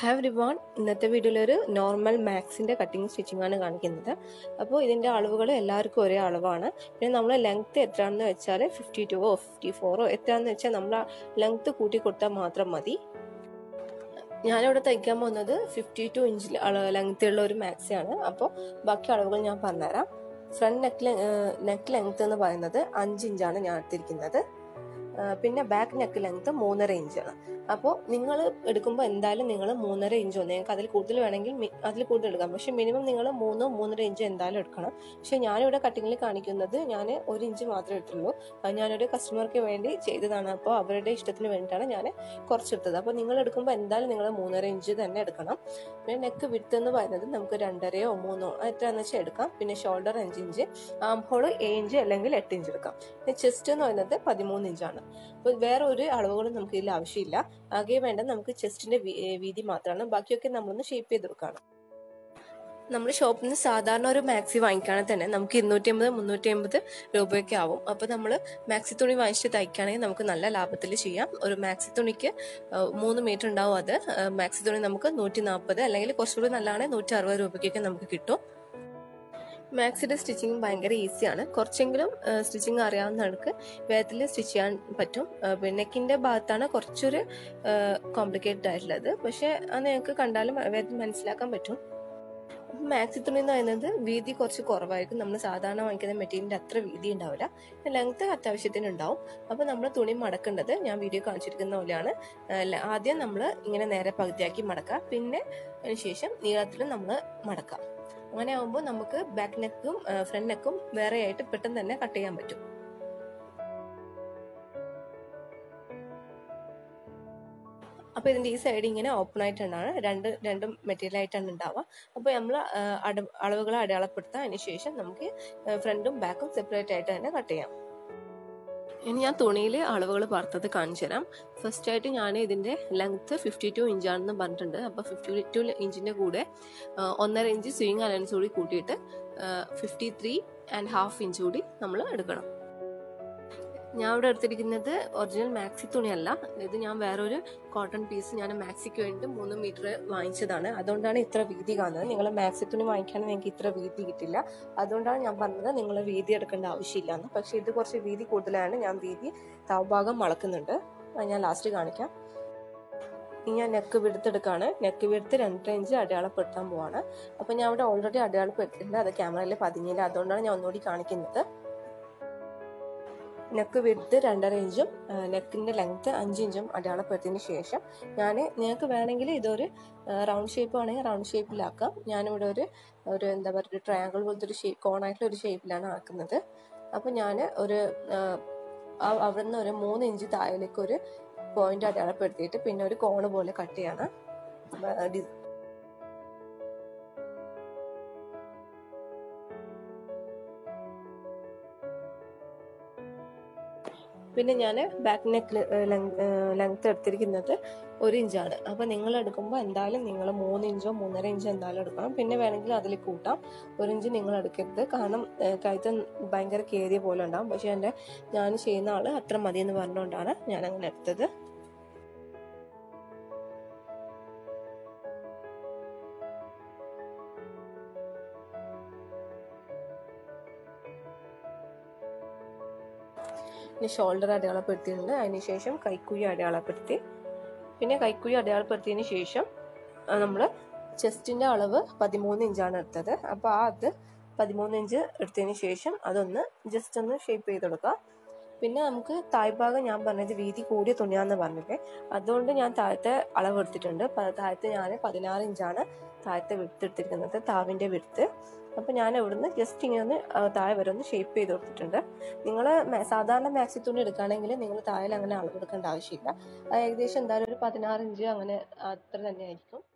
have റിവാൺ ഇന്നത്തെ വീഡിയോയിൽ ഒരു നോർമൽ മാക്സിൻ്റെ കട്ടിങ് സ്റ്റിച്ചിങ് ആണ് കാണിക്കുന്നത് അപ്പോൾ ഇതിൻ്റെ അളവുകൾ എല്ലാവർക്കും ഒരേ അളവാണ് പിന്നെ നമ്മൾ ലെങ്ത്ത് എത്രയാണെന്ന് വെച്ചാൽ ഫിഫ്റ്റി ടുവോ ഫിഫ്റ്റി ഫോറോ എത്രയാണെന്ന് വെച്ചാൽ നമ്മൾ ലെങ്ത്ത് കൂട്ടി കൊടുത്താൽ മാത്രം മതി ഞാനിവിടെ തയ്ക്കാൻ പോകുന്നത് ഫിഫ്റ്റി ടു ഇഞ്ച് ലെങ്ത് ഉള്ള ഒരു മാക്സിയാണ് അപ്പോൾ ബാക്കി അളവുകൾ ഞാൻ പറഞ്ഞുതരാം ഫ്രണ്ട് നെക്ക് നെക്ക് ലെങ്ത് എന്ന് പറയുന്നത് അഞ്ച് ഇഞ്ചാണ് ഞാൻ എടുത്തിരിക്കുന്നത് പിന്നെ ബാക്ക് നെക്ക് ലെങ്ത് മൂന്നര ഇഞ്ചാണ് അപ്പോൾ നിങ്ങൾ എടുക്കുമ്പോൾ എന്തായാലും നിങ്ങൾ മൂന്നര ഇഞ്ചോ നിങ്ങൾക്ക് അതിൽ കൂടുതൽ വേണമെങ്കിൽ അതിൽ കൂടുതൽ എടുക്കാം പക്ഷെ മിനിമം നിങ്ങൾ മൂന്നോ മൂന്നര ഇഞ്ച് എന്തായാലും എടുക്കണം പക്ഷെ ഞാനിവിടെ കട്ടിങ്ങിൽ കാണിക്കുന്നത് ഞാൻ ഒരു ഇഞ്ച് മാത്രമേ എടുത്തുള്ളൂ ഞാനൊരു കസ്റ്റമർക്ക് വേണ്ടി ചെയ്തതാണ് അപ്പോൾ അവരുടെ ഇഷ്ടത്തിന് വേണ്ടിയിട്ടാണ് ഞാൻ കുറച്ചെടുത്തത് അപ്പോൾ നിങ്ങൾ എടുക്കുമ്പോൾ എന്തായാലും നിങ്ങൾ മൂന്നര ഇഞ്ച് തന്നെ എടുക്കണം പിന്നെ നെക്ക് വിട്ട് എന്ന് പറയുന്നത് നമുക്ക് രണ്ടരയോ മൂന്നോ എത്രയാണെന്ന് വെച്ചാൽ എടുക്കാം പിന്നെ ഷോൾഡർ അഞ്ച് ഇഞ്ച് ആം ഹോൾ ഏഴ് ഇഞ്ച് അല്ലെങ്കിൽ എട്ട് ഇഞ്ച് എടുക്കാം പിന്നെ ചെസ്റ്റ് എന്ന് പറയുന്നത് പതിമൂന്ന് ഇഞ്ചാണ് അപ്പോൾ വേറെ ഒരു അളവുകളും നമുക്ക് ഇതിൽ ആവശ്യമില്ല ആകെ വേണ്ടത് നമുക്ക് ചെസ്റ്റിന്റെ വീതി മാത്രമാണ് ബാക്കിയൊക്കെ നമ്മളൊന്ന് ഷേപ്പ് ചെയ്തെടുക്കണം നമ്മൾ ഷോപ്പിൽ നിന്ന് സാധാരണ ഒരു മാക്സി വാങ്ങിക്കുകയാണെങ്കിൽ തന്നെ നമുക്ക് ഇരുന്നൂറ്റി അമ്പത് മുന്നൂറ്റി അമ്പത് രൂപയൊക്കെ ആവും അപ്പോൾ നമ്മൾ മാക്സി തുണി വാങ്ങിച്ച് തയ്ക്കുകയാണെങ്കിൽ നമുക്ക് നല്ല ലാഭത്തിൽ ചെയ്യാം ഒരു മാക്സി തുണിക്ക് മൂന്ന് മീറ്റർ ഉണ്ടാവും അത് മാക്സി തുണി നമുക്ക് നൂറ്റി നാൽപ്പത് അല്ലെങ്കിൽ കുറച്ചുകൂടി നല്ലതാണ് നൂറ്റി അറുപത് രൂപയ്ക്കൊക്കെ നമുക്ക് കിട്ടും മാക്സിയുടെ സ്റ്റിച്ചിങ് ഭയങ്കര ഈസിയാണ് കുറച്ചെങ്കിലും സ്റ്റിച്ചിങ് അറിയാവുന്നവർക്ക് വേഗത്തിൽ സ്റ്റിച്ച് ചെയ്യാൻ പറ്റും പിന്നെ നെക്കിൻ്റെ ഭാഗത്താണ് കുറച്ചൊരു കോംപ്ലിക്കേറ്റഡ് ആയിട്ടുള്ളത് പക്ഷേ അത് നിങ്ങൾക്ക് കണ്ടാലും വേഗത്തിൽ മനസ്സിലാക്കാൻ പറ്റും മാക്സി തുണി എന്ന് പറയുന്നത് വീതി കുറച്ച് കുറവായിരിക്കും നമ്മൾ സാധാരണ വാങ്ങിക്കുന്ന മെറ്റീരിയലിൻ്റെ അത്ര വീതി ഉണ്ടാവില്ല ലെങ്ത് അത്യാവശ്യത്തിന് ഉണ്ടാവും അപ്പോൾ നമ്മൾ തുണി മടക്കേണ്ടത് ഞാൻ വീഡിയോ കാണിച്ചിരിക്കുന്ന പോലെയാണ് ആദ്യം നമ്മൾ ഇങ്ങനെ നേരെ പകുതിയാക്കി മടക്കുക പിന്നെ അതിനുശേഷം നീളത്തിൽ നമ്മൾ മടക്കാം അങ്ങനെ ആകുമ്പോൾ നമുക്ക് ബാക്ക് നെക്കും ഫ്രണ്ട് നെക്കും വേറെ ആയിട്ട് പെട്ടെന്ന് തന്നെ കട്ട് ചെയ്യാൻ പറ്റും അപ്പോൾ ഇതിൻ്റെ ഈ സൈഡ് ഇങ്ങനെ ഓപ്പൺ ആയിട്ടാണ് രണ്ട് രണ്ടും മെറ്റീരിയൽ ആയിട്ടാണ് ഉണ്ടാവുക അപ്പോൾ നമ്മൾ അളവുകൾ അടയാളപ്പെടുത്താം അതിന് ശേഷം നമുക്ക് ഫ്രണ്ടും ബാക്കും സെപ്പറേറ്റ് ആയിട്ട് തന്നെ കട്ട് ചെയ്യാം ഇനി ഞാൻ തുണിയിൽ അളവുകൾ பார்த்தത് കാണിച്ചു തരാം ഫസ്റ്റ് ആയിട്ട് ഞാൻ ഇതിൻ്റെ ലെങ്ത്ത് ഫിഫ്റ്റി ടു ഇഞ്ചാണെന്ന് പറഞ്ഞിട്ടുണ്ട് അപ്പോൾ ഫിഫ്റ്റി ടു ഇഞ്ചിൻ്റെ കൂടെ ഒന്നര ഇഞ്ച് സ്വിങ് അലൻസ് കൂടി കൂട്ടിയിട്ട് fifty three and half inch കൂടി നമ്മൾ എടുക്കണം ഞാൻ ഇവിടെ എടുത്തിരിക്കുന്നത് ഒറിജിനൽ മാക്സി തുണിയല്ല ഇത് ഞാൻ വേറൊരു കോട്ടൺ പീസ് ഞാൻ മാക്സിക്ക് വേണ്ടി മൂന്ന് മീറ്റർ വാങ്ങിച്ചതാണ് അതുകൊണ്ടാണ് ഇത്ര വീതി കാണുന്നത് നിങ്ങൾ മാക്സി തുണി വാങ്ങിക്കുകയാണെങ്കിൽ നിങ്ങൾക്ക് ഇത്ര വീതി കിട്ടില്ല അതുകൊണ്ടാണ് ഞാൻ പറഞ്ഞത് നിങ്ങൾ വീതി എടുക്കേണ്ട ആവശ്യമില്ല എന്ന് പക്ഷേ ഇത് കുറച്ച് വീതി കൂടുതലാണ് ഞാൻ വീതി താവ്ഭാഗം വളക്കുന്നുണ്ട് ഞാൻ ലാസ്റ്റ് കാണിക്കാം ഇനി ഞാൻ നെക്ക് വിടുത്തെടുക്കാണ് നെക്ക് വിടുത്ത് രണ്ടര ഇഞ്ച് അടയാളപ്പെടുത്താൻ പോവാണ് അപ്പോൾ ഞാൻ അവിടെ ഓൾറെഡി അടയാളപ്പെടുത്തിയിട്ടുണ്ട് അത് ക്യാമറയിൽ പതിഞ്ഞില്ല അതുകൊണ്ടാണ് ഞാൻ ഒന്നുകൂടി കാണിക്കുന്നത് നെക്ക് വിടുത്ത് രണ്ടര ഇഞ്ചും നെക്കിൻ്റെ ലെങ്ത്ത് അഞ്ച് ഇഞ്ചും അടയാളപ്പെടുത്തിയതിന് ശേഷം ഞാൻ നിങ്ങൾക്ക് വേണമെങ്കിൽ ഇതൊരു റൗണ്ട് ഷേപ്പ് ആണെങ്കിൽ റൗണ്ട് ഷേപ്പിലാക്കാം ഞാനിവിടെ ഒരു ഒരു എന്താ പറയുക ഒരു ട്രയാങ്കിൾ പോലത്തെ ഒരു ഷേപ്പ് കോണായിട്ടുള്ള ഒരു ഷേപ്പിലാണ് ആക്കുന്നത് അപ്പോൾ ഞാൻ ഒരു അവിടെ നിന്ന് ഒരു മൂന്ന് ഇഞ്ച് താഴേക്ക് ഒരു പോയിന്റ് അടയാളപ്പെടുത്തിയിട്ട് പിന്നെ ഒരു കോണ് പോലെ കട്ട് ചെയ്യാണ് പിന്നെ ഞാൻ ബാക്ക് നെക്ക് ലെങ്ത് എടുത്തിരിക്കുന്നത് ഒരു ഇഞ്ചാണ് അപ്പോൾ നിങ്ങൾ എടുക്കുമ്പോൾ എന്തായാലും നിങ്ങൾ മൂന്ന് ഇഞ്ചോ മൂന്നര ഇഞ്ചോ എന്തായാലും എടുക്കണം പിന്നെ വേണമെങ്കിൽ അതിൽ കൂട്ടാം ഒരു ഇഞ്ച് നിങ്ങൾ എടുക്കരുത് കാരണം കഴുത്ത് ഭയങ്കര കേറിയ പോലെ ഉണ്ടാവും പക്ഷേ എൻ്റെ ഞാൻ ചെയ്യുന്ന ആൾ അത്ര മതി എന്ന് പറഞ്ഞുകൊണ്ടാണ് ഞാൻ അങ്ങനെ എടുത്തത് ഇനി ഷോൾഡർ അടയാളപ്പെടുത്തിയിട്ടുണ്ട് അതിനുശേഷം കൈക്കുഴി അടയാളപ്പെടുത്തി പിന്നെ കൈക്കുഴി അടയാളപ്പെടുത്തിയതിന് ശേഷം നമ്മൾ ചെസ്റ്റിൻ്റെ അളവ് പതിമൂന്ന് ഇഞ്ചാണ് എടുത്തത് അപ്പോൾ ആ അത് പതിമൂന്ന് ഇഞ്ച് എടുത്തതിന് ശേഷം അതൊന്ന് ജസ്റ്റ് ഒന്ന് ഷേപ്പ് ചെയ്ത് കൊടുക്കുക പിന്നെ നമുക്ക് താഴ്ഭാഗം ഞാൻ പറഞ്ഞത് വീതി കൂടിയ തുണിയാന്ന് പറഞ്ഞില്ലേ അതുകൊണ്ട് ഞാൻ താഴത്തെ അളവ് എടുത്തിട്ടുണ്ട് താഴത്തെ ഞാൻ പതിനാറ് ഇഞ്ചാണ് താഴത്തെ വിടുത്ത് എടുത്തിരിക്കുന്നത് താവിൻ്റെ വിടുത്ത് അപ്പോൾ ഞാൻ ഇവിടുന്ന് ജസ്റ്റ് ഇങ്ങനെ ഒന്ന് താഴെ വരെ ഒന്ന് ഷേപ്പ് ചെയ്ത് കൊടുത്തിട്ടുണ്ട് നിങ്ങൾ സാധാരണ മാക്സി തുണി എടുക്കുകയാണെങ്കിൽ നിങ്ങൾ താഴെ അങ്ങനെ അളവെടുക്കേണ്ട ആവശ്യമില്ല ഏകദേശം എന്തായാലും ഒരു പതിനാറ് ഇഞ്ച് അങ്ങനെ അത്ര തന്നെ ആയിരിക്കും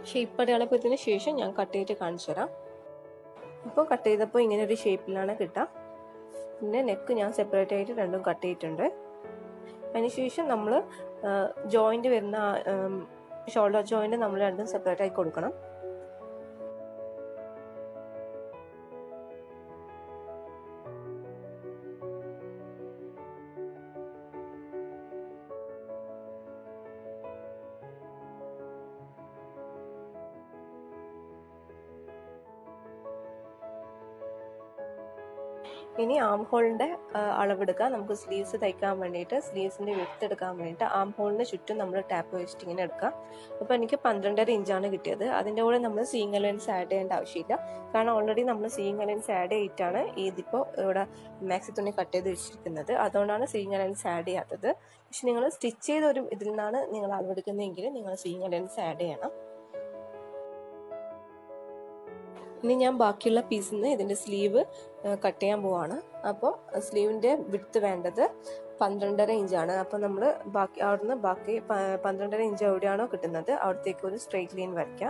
ഷേപ്പ് അടയാളപ്പെടുത്തിയതിന് ശേഷം ഞാൻ കട്ട് ചെയ്തിട്ട് കാണിച്ചു തരാം അപ്പോൾ കട്ട് ചെയ്തപ്പോൾ ഇങ്ങനെ ഒരു ഷേപ്പിലാണ് കിട്ടുക പിന്നെ നെക്ക് ഞാൻ സെപ്പറേറ്റ് ആയിട്ട് രണ്ടും കട്ട് ചെയ്തിട്ടുണ്ട് അതിനുശേഷം നമ്മൾ ജോയിന്റ് വരുന്ന ഷോൾഡർ ജോയിന്റ് നമ്മൾ രണ്ടും സെപ്പറേറ്റ് ആയി കൊടുക്കണം ഇനി ആം ഹോളിന്റെ അളവെടുക്കാം നമുക്ക് സ്ലീവ്സ് തയ്ക്കാൻ വേണ്ടിയിട്ട് സ്ലീവ്സിന്റെ വിടുത്ത് എടുക്കാൻ വേണ്ടിയിട്ട് ആം ഹോളിന് ചുറ്റും നമ്മൾ ടാപ്പ് വെച്ചിട്ട് ഇങ്ങനെ എടുക്കാം അപ്പോൾ എനിക്ക് പന്ത്രണ്ടര ഇഞ്ചാണ് കിട്ടിയത് അതിൻ്റെ കൂടെ നമ്മൾ സീങ് അലവൻസ് ആഡ് ചെയ്യേണ്ട ആവശ്യമില്ല കാരണം ഓൾറെഡി നമ്മൾ സീങ് അലവൻസ് ആഡ് ചെയ്തിട്ടാണ് ഇതിപ്പോൾ ഇവിടെ മാക്സി തുണി കട്ട് ചെയ്ത് വെച്ചിരിക്കുന്നത് അതുകൊണ്ടാണ് സീങ് അലവൻസ് ആഡ് ചെയ്യാത്തത് പക്ഷെ നിങ്ങൾ സ്റ്റിച്ച് ചെയ്ത ഒരു ഇതിൽ നിന്നാണ് നിങ്ങൾ അളവെടുക്കുന്നതെങ്കിൽ നിങ്ങൾ സീങ് അലവൻസ് ആഡ് ചെയ്യണം ഇനി ഞാൻ ബാക്കിയുള്ള പീസിൽ നിന്ന് ഇതിൻ്റെ സ്ലീവ് കട്ട് ചെയ്യാൻ പോവാണ് അപ്പോൾ സ്ലീവിൻ്റെ വിടുത്ത് വേണ്ടത് പന്ത്രണ്ടര ഇഞ്ചാണ് അപ്പോൾ നമ്മൾ ബാക്കി അവിടുന്ന് ബാക്കി പന്ത്രണ്ടര ഇഞ്ച് എവിടെയാണോ കിട്ടുന്നത് അവിടത്തേക്ക് ഒരു സ്ട്രെയിറ്റ് ലൈൻ വരയ്ക്കാം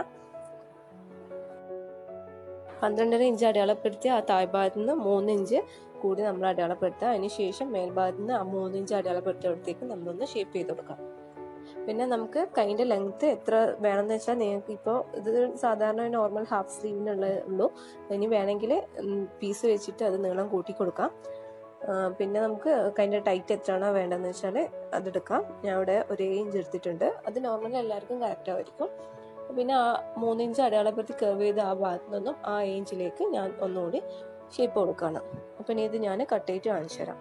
പന്ത്രണ്ടര ഇഞ്ച് അടയാളപ്പെടുത്തി ആ താഴ്ഭാഗത്ത് നിന്ന് മൂന്ന് ഇഞ്ച് കൂടി നമ്മൾ അടയാളപ്പെടുത്തുക അതിന് ശേഷം മേൽഭാഗത്ത് നിന്ന് ആ മൂന്ന് ഇഞ്ച് അടയാളപ്പെടുത്തിയവിടത്തേക്ക് നമ്മളൊന്ന് ഷേപ്പ് ചെയ്ത് കൊടുക്കാം പിന്നെ നമുക്ക് കൈൻ്റെ ലെങ്ത്ത് എത്ര വേണമെന്ന് വെച്ചാൽ നിങ്ങൾക്ക് ഇപ്പോൾ ഇത് സാധാരണ നോർമൽ ഹാഫ് സ്ലീവിനുള്ള ഉള്ളൂ ഇനി വേണമെങ്കിൽ പീസ് വെച്ചിട്ട് അത് നീളം കൂട്ടി കൊടുക്കാം പിന്നെ നമുക്ക് കൈൻ്റെ ടൈറ്റ് എത്രയാണോ വേണ്ടതെന്ന് വെച്ചാൽ അതെടുക്കാം ഞാൻ ഇവിടെ ഒരു ഇഞ്ച് എടുത്തിട്ടുണ്ട് അത് നോർമലി എല്ലാവർക്കും കറക്റ്റ് ആയിരിക്കും പിന്നെ ആ മൂന്ന് ഇഞ്ച് അടയാളപ്പെടുത്തി കർവ് ചെയ്ത ആ ഭാഗത്തു നിന്നും ആ ഇഞ്ചിലേക്ക് ഞാൻ ഒന്നുകൂടി ഷേപ്പ് കൊടുക്കുകയാണ് അപ്പം ഇനി ഇത് ഞാൻ കട്ട് ചെയ്തിട്ട് കാണിച്ചു തരാം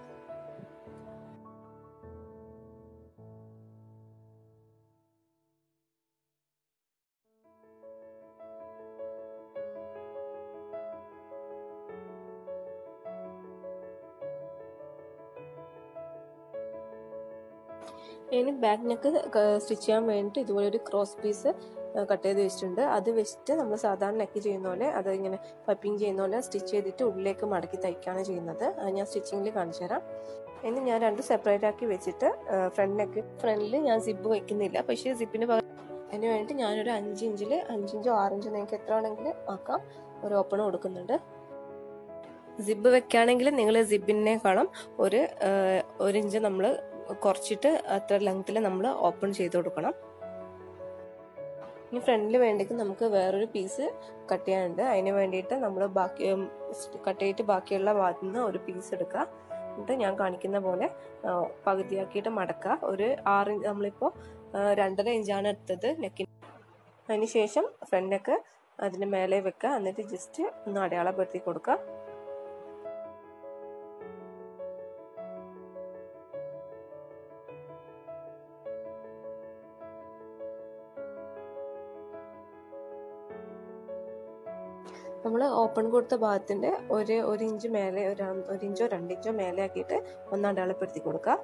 ഇനി ബാക്ക് നെക്ക് സ്റ്റിച്ച് ചെയ്യാൻ വേണ്ടിയിട്ട് ഇതുപോലെ ഒരു ക്രോസ് പീസ് കട്ട് ചെയ്ത് വെച്ചിട്ടുണ്ട് അത് വെച്ചിട്ട് നമ്മൾ സാധാരണ നെക്ക് ചെയ്യുന്ന പോലെ അത് ഇങ്ങനെ പൈപ്പിംഗ് ചെയ്യുന്ന പോലെ സ്റ്റിച്ച് ചെയ്തിട്ട് ഉള്ളിലേക്ക് മടക്കി തയ്ക്കുകയാണ് ചെയ്യുന്നത് അത് ഞാൻ സ്റ്റിച്ചിങ്ങിൽ കാണിച്ചു തരാം ഇനി ഞാൻ രണ്ട് സെപ്പറേറ്റ് ആക്കി വെച്ചിട്ട് ഫ്രണ്ട് നെക്ക് ഫ്രണ്ടിൽ ഞാൻ സിബ് വയ്ക്കുന്നില്ല പക്ഷേ സിബിന് പകരം അതിന് വേണ്ടിയിട്ട് ഞാനൊരു അഞ്ച് ഇഞ്ചിൽ അഞ്ചിഞ്ചോ ആറിഞ്ചോ നിങ്ങൾക്ക് എത്ര വേണമെങ്കിൽ ആക്കാം ഒരു ഓപ്പൺ കൊടുക്കുന്നുണ്ട് സിബ് വെക്കുകയാണെങ്കിൽ നിങ്ങൾ സിബിനേക്കാളും ഒരു ഒരു ഇഞ്ച് നമ്മൾ കുറച്ചിട്ട് അത്ര ലെങ്ത്തിൽ നമ്മൾ ഓപ്പൺ ചെയ്ത് കൊടുക്കണം ഇനി ഫ്രണ്ടിൽ വേണ്ടിക്ക് നമുക്ക് വേറൊരു പീസ് കട്ട് ചെയ്യാനുണ്ട് അതിന് വേണ്ടിയിട്ട് നമ്മൾ ബാക്കി കട്ട് ചെയ്തിട്ട് ബാക്കിയുള്ള ഭാഗത്തു നിന്ന് ഒരു പീസ് എടുക്കുക എന്നിട്ട് ഞാൻ കാണിക്കുന്ന പോലെ പകുതിയാക്കിയിട്ട് മടക്കുക ഒരു ആറ് ഇഞ്ച് നമ്മളിപ്പോൾ രണ്ടര ഇഞ്ചാണ് എടുത്തത് നെക്കിന് അതിന് ശേഷം ഫ്രണ്ട് നെക്ക് അതിന് മേലെ വെക്കുക എന്നിട്ട് ജസ്റ്റ് ഒന്ന് അടയാളപ്പെടുത്തി കൊടുക്കുക നമ്മൾ ഓപ്പൺ കൊടുത്ത ഭാഗത്തിന്റെ ഒരു ഒരു ഇഞ്ച് മേലെ ഒരു ഒരു ഇഞ്ചോ രണ്ടിഞ്ചോ മേലെ ആക്കിയിട്ട് ഒന്ന് അടയാളപ്പെടുത്തി കൊടുക്കുക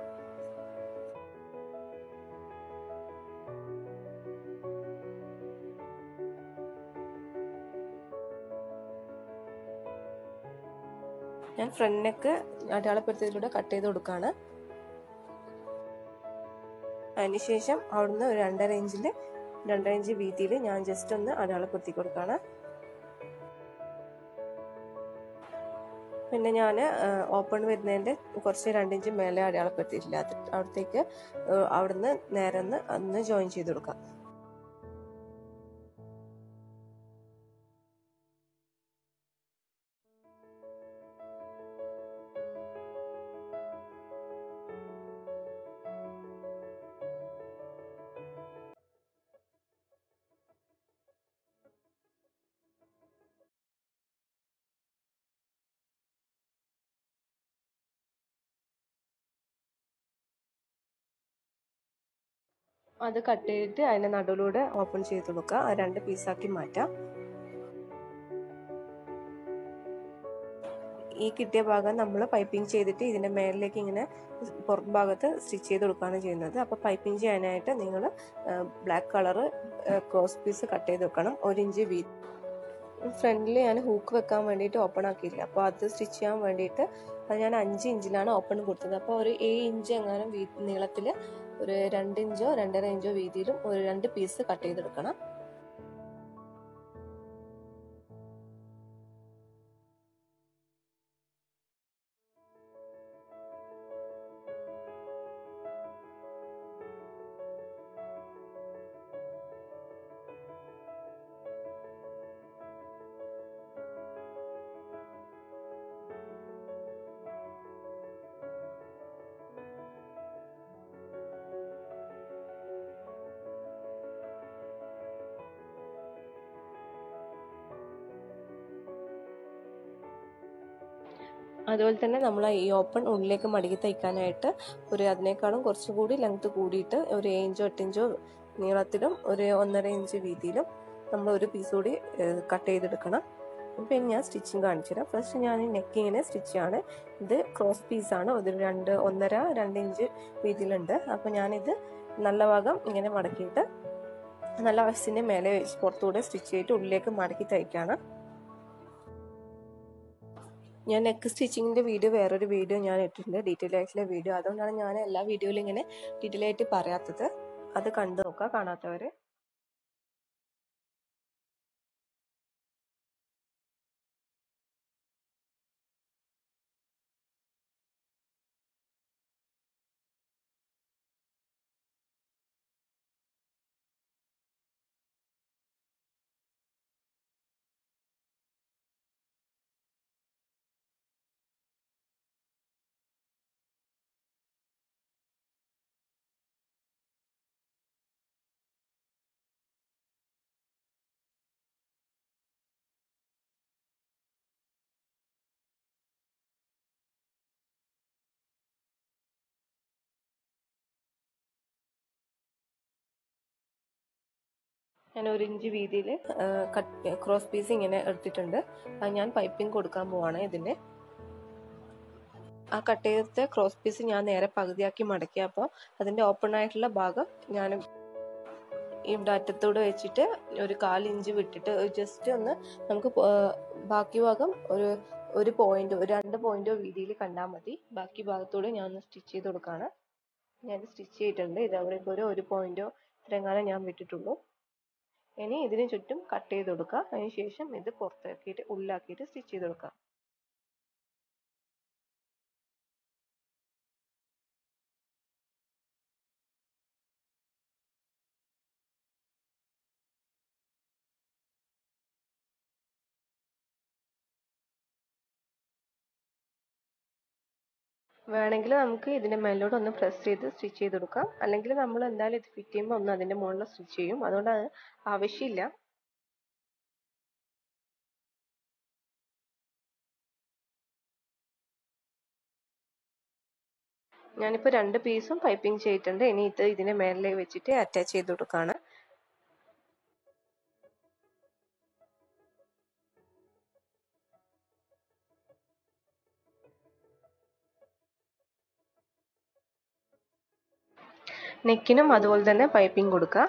ഞാൻ ഫ്രണ്ട് നെക്ക് അടയാളപ്പെടുത്തിയതിലൂടെ കട്ട് ചെയ്ത് കൊടുക്കുകയാണ് അതിനുശേഷം അവിടുന്ന് ഒരു രണ്ടര ഇഞ്ചിൽ രണ്ടര ഇഞ്ച് വീതിയിൽ ഞാൻ ജസ്റ്റ് ഒന്ന് അടയാളപ്പെടുത്തി കൊടുക്കുകയാണ് പിന്നെ ഞാൻ ഓപ്പൺ വരുന്നതിൻ്റെ കുറച്ച് രണ്ടിഞ്ച് മേലെ അടയാളപ്പെടുത്തിയിട്ടില്ല അത് അവിടത്തേക്ക് അവിടുന്ന് നേരെ ഒന്ന് ഒന്ന് ജോയിൻ ചെയ്ത് കൊടുക്കാം അത് കട്ട് ചെയ്തിട്ട് അതിൻ്റെ നടുവിലൂടെ ഓപ്പൺ ചെയ്ത് കൊടുക്കുക അത് രണ്ട് പീസാക്കി മാറ്റാം ഈ കിട്ടിയ ഭാഗം നമ്മൾ പൈപ്പിംഗ് ചെയ്തിട്ട് ഇതിൻ്റെ മേളിലേക്ക് ഇങ്ങനെ പുറം ഭാഗത്ത് സ്റ്റിച്ച് ചെയ്ത് കൊടുക്കുകയാണ് ചെയ്യുന്നത് അപ്പോൾ പൈപ്പിംഗ് ചെയ്യാനായിട്ട് നിങ്ങൾ black colour cross piece cut ചെയ്ത് വെക്കണം ഒരു ഇഞ്ച് വീ ഫ്രണ്ടിൽ ഞാൻ ഹൂക്ക് വെക്കാൻ വേണ്ടിയിട്ട് ഓപ്പൺ ആക്കിയില്ല അപ്പോൾ അത് സ്റ്റിച്ച് ചെയ്യാൻ വേണ്ടിയിട്ട് അത് ഞാൻ അഞ്ച് ഇഞ്ചിലാണ് ഓപ്പൺ കൊടുത്തത് അപ്പോൾ ഒരു ഏഴ് ഇഞ്ച് എങ്ങാനും നീളത്തിൽ ഒരു രണ്ട് ഇഞ്ചോ രണ്ടര ഇഞ്ചോ വീതിയിലും ഒരു രണ്ട് പീസ് കട്ട് ചെയ്തെടുക്കണം അതുപോലെ തന്നെ നമ്മൾ ഈ ഓപ്പൺ ഉള്ളിലേക്ക് മടക്കി തയ്ക്കാനായിട്ട് ഒരു അതിനേക്കാളും കുറച്ചും കൂടി ലെങ്ത് കൂടിയിട്ട് ഒരു ഏഞ്ചോ എട്ടിഞ്ചോ നീളത്തിലും ഒരു ഒന്നര ഇഞ്ച് വീതിയിലും നമ്മൾ ഒരു പീസ് കൂടി കട്ട് ചെയ്തെടുക്കണം ഇപ്പം ഞാൻ സ്റ്റിച്ചിങ് കാണിച്ചു തരാം ഫസ്റ്റ് ഞാൻ നെക്കിങ്ങിനെ സ്റ്റിച്ച് ആണ് ഇത് ക്രോസ് പീസാണ് ഒരു രണ്ട് ഒന്നര രണ്ട് ഇഞ്ച് വീതിയിലുണ്ട് അപ്പോൾ ഞാനിത് നല്ല ഭാഗം ഇങ്ങനെ മടക്കിയിട്ട് നല്ല വശത്തിൻ്റെ മേലെ വെച്ച് പുറത്തുകൂടെ സ്റ്റിച്ച് ചെയ്തിട്ട് ഉള്ളിലേക്ക് മടക്കി തയ്ക്കാണ് ഞാൻ നെക്ക് സ്റ്റിച്ചിങ്ങിൻ്റെ വീഡിയോ വേറൊരു വീഡിയോ ഞാൻ ഇട്ടിട്ടുണ്ട് ഡീറ്റെയിൽ ആയിട്ടുള്ള വീഡിയോ അതുകൊണ്ടാണ് ഞാൻ എല്ലാ വീഡിയോയിലും ഇങ്ങനെ ഡീറ്റെയിൽ ആയിട്ട് പറയാത്തത് അത് കണ്ടു നോക്കുക കാണാത്തവർ ഞാൻ ഒരു ഇഞ്ച് വീതിയിൽ കട്ട് ക്രോസ് പീസ് ഇങ്ങനെ എടുത്തിട്ടുണ്ട് അത് ഞാൻ പൈപ്പിംഗ് കൊടുക്കാൻ പോവാണ് ഇതിൻ്റെ ആ കട്ട് ചെയ്ത ക്രോസ് പീസ് ഞാൻ നേരെ പകുതിയാക്കി മടക്കി അപ്പോൾ അതിൻ്റെ ഓപ്പൺ ആയിട്ടുള്ള ഭാഗം ഞാൻ ഇവിടെ അറ്റത്തൂടെ വെച്ചിട്ട് ഒരു കാലിഞ്ച് വിട്ടിട്ട് ജസ്റ്റ് ഒന്ന് നമുക്ക് ബാക്കി ഭാഗം ഒരു ഒരു പോയിന്റ് ഒരു രണ്ട് പോയിന്റോ വീതിയിൽ കണ്ടാൽ മതി ബാക്കി ഭാഗത്തൂടെ ഞാൻ ഒന്ന് സ്റ്റിച്ച് ചെയ്ത് കൊടുക്കുകയാണ് ഞാൻ സ്റ്റിച്ച് ചെയ്തിട്ടുണ്ട് ഇത് അവിടെ ഒരു ഒരു പോയിന്റോ ഇത്രയും ഞാൻ വിട്ടിട്ടുള്ളൂ ഇനി ഇതിന് ചുറ്റും കട്ട് ചെയ്ത് കൊടുക്കുക അതിന് ശേഷം ഇത് പുറത്താക്കിയിട്ട് ഉള്ളിലാക്കിയിട്ട് സ്റ്റിച്ച് ചെയ്ത് കൊടുക്കുക വേണമെങ്കിൽ നമുക്ക് ഇതിൻ്റെ മേലോട്ട് ഒന്ന് പ്രസ് ചെയ്ത് സ്റ്റിച്ച് ചെയ്ത് കൊടുക്കാം അല്ലെങ്കിൽ നമ്മൾ എന്തായാലും ഇത് ഫിറ്റ് ചെയ്യുമ്പോൾ ഒന്ന് അതിൻ്റെ മുകളിൽ സ്റ്റിച്ച് ചെയ്യും അതുകൊണ്ട് അത് ആവശ്യമില്ല ഞാനിപ്പോൾ രണ്ട് പീസും പൈപ്പിംഗ് ചെയ്തിട്ടുണ്ട് ഇനി ഇത് ഇതിൻ്റെ മേലെ വെച്ചിട്ട് അറ്റാച്ച് ചെയ്ത് കൊടുക്കുകയാണ് നെക്കിനും അതുപോലെ തന്നെ പൈപ്പിംഗ് കൊടുക്കുക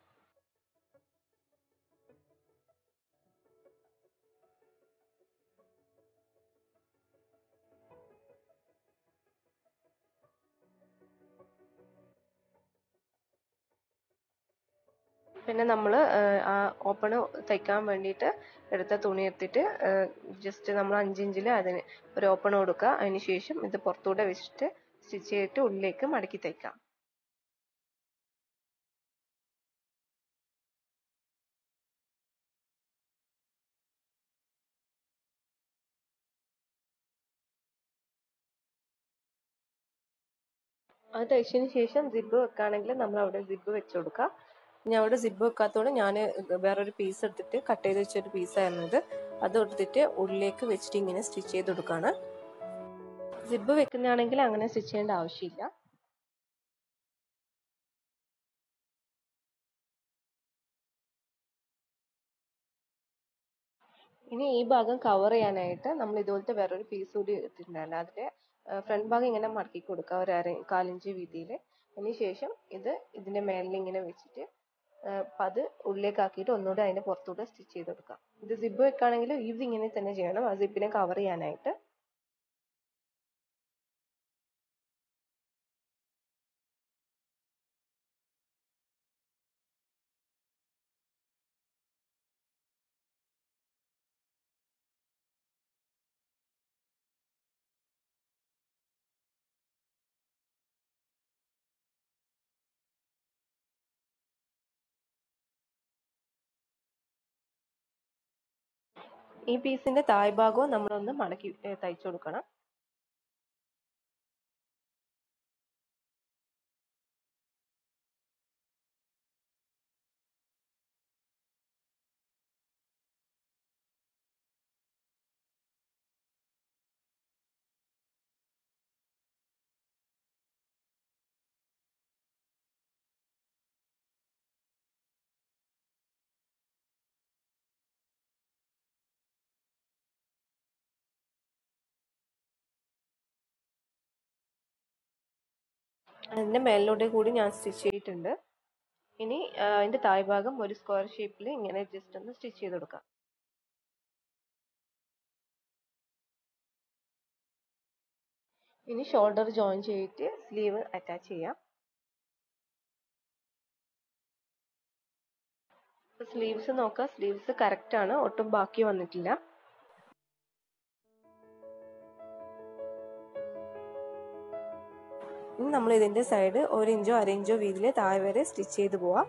പിന്നെ നമ്മൾ ആ ഓപ്പൺ തയ്ക്കാൻ വേണ്ടിയിട്ട് എടുത്ത തുണി എടുത്തിട്ട് ജസ്റ്റ് നമ്മൾ അഞ്ചിഞ്ചിൽ അതിന് ഒരു ഓപ്പൺ കൊടുക്കുക അതിന് ശേഷം ഇത് പുറത്തൂടെ വെച്ചിട്ട് സ്റ്റിച്ച് ചെയ്തിട്ട് ഉള്ളിലേക്ക് മടക്കി തയ്ക്കാം അത് തയ്ച്ചതിന് ശേഷം സിബ് വെക്കുകയാണെങ്കിൽ നമ്മൾ അവിടെ സിബ് വെച്ച് കൊടുക്കുക ഞാൻ അവിടെ സിബ് വെക്കാത്തതുകൊണ്ട് ഞാൻ വേറൊരു പീസ് എടുത്തിട്ട് കട്ട് ചെയ്ത് വെച്ചൊരു പീസായിരുന്നു ഇത് അത് എടുത്തിട്ട് ഉള്ളിലേക്ക് വെച്ചിട്ട് ഇങ്ങനെ സ്റ്റിച്ച് ചെയ്ത് കൊടുക്കുകയാണ് സിബ് വെക്കുന്നതാണെങ്കിൽ അങ്ങനെ സ്റ്റിച്ച് ചെയ്യേണ്ട ആവശ്യമില്ല ഇനി ഈ ഭാഗം കവർ ചെയ്യാനായിട്ട് നമ്മൾ ഇതുപോലത്തെ വേറൊരു പീസ് കൂടി എടുത്തിട്ടുണ്ടായിരുന്നു അതിന്റെ ഫ്രണ്ട് ഭാഗം ഇങ്ങനെ മടക്കി കൊടുക്കുക ഒരു അര കാലിഞ്ച് വീതിയിൽ അതിന് ശേഷം ഇത് ഇതിന്റെ മേലിൽ ഇങ്ങനെ വെച്ചിട്ട് അത് ഉള്ളിലേക്ക് ആക്കിയിട്ട് ഒന്നുകൂടെ അതിന്റെ പുറത്തൂടെ സ്റ്റിച്ച് ചെയ്ത് കൊടുക്കാം ഇത് സിബ് വെക്കുകയാണെങ്കിൽ ഇത് ഇങ്ങനെ തന്നെ ചെയ്യണം ആ സിബിനെ കവർ ചെയ്യാനായിട്ട് ഈ പീസിന്റെ താഴ്ഭാഗവും നമ്മളൊന്ന് മടക്കി തയ്ച്ചു കൊടുക്കണം അതിൻ്റെ മേലിലൂടെ കൂടി ഞാൻ സ്റ്റിച്ച് ചെയ്തിട്ടുണ്ട് ഇനി അതിൻ്റെ താഴ്ഭാഗം ഒരു സ്ക്വയർ ഷേപ്പിൽ ഇങ്ങനെ ജസ്റ്റ് ഒന്ന് സ്റ്റിച്ച് ചെയ്ത് കൊടുക്കാം ഇനി ഷോൾഡർ ജോയിൻ ചെയ്തിട്ട് സ്ലീവ് അറ്റാച്ച് ചെയ്യാം സ്ലീവ്സ് നോക്കാം സ്ലീവ്സ് കറക്റ്റ് ആണ് ഒട്ടും ബാക്കി വന്നിട്ടില്ല ഇനി നമ്മൾ ഇതിന്റെ സൈഡ് ഒരു ഇഞ്ചോ അര ഇഞ്ചോ വീതിയിൽ താഴെ വരെ സ്റ്റിച്ച് ചെയ്ത് പോവാം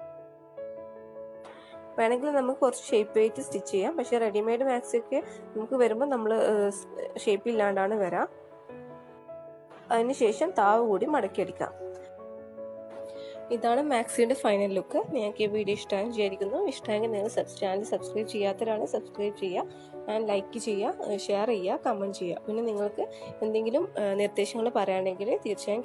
വേണമെങ്കിൽ നമുക്ക് കുറച്ച് ഷേപ്പ് വെയിറ്റ് സ്റ്റിച്ച് ചെയ്യാം പക്ഷെ റെഡിമെയ്ഡ് മാക്സി ഒക്കെ നമുക്ക് വരുമ്പോൾ നമ്മൾ ഷേപ്പ് ഇല്ലാണ്ടാണ് വരാം അതിനുശേഷം താവ് കൂടി മടക്കിയടിക്കാം ഇതാണ് മാക്സിയുടെ ഫൈനൽ ലുക്ക് നിങ്ങൾക്ക് ഈ വീഡിയോ ഇഷ്ടമായി വിചാരിക്കുന്നു ഇഷ്ടമെങ്കിൽ നിങ്ങൾ ചാനൽ സബ്സ്ക്രൈബ് ചെയ്യാത്തവരാണ് സബ്സ്ക്രൈബ് ചെയ്യുക ആൻഡ് ലൈക്ക് ചെയ്യുക ഷെയർ ചെയ്യുക കമൻറ്റ് ചെയ്യുക പിന്നെ നിങ്ങൾക്ക് എന്തെങ്കിലും നിർദ്ദേശങ്ങൾ പറയുകയാണെങ്കിൽ തീർച്ചയായും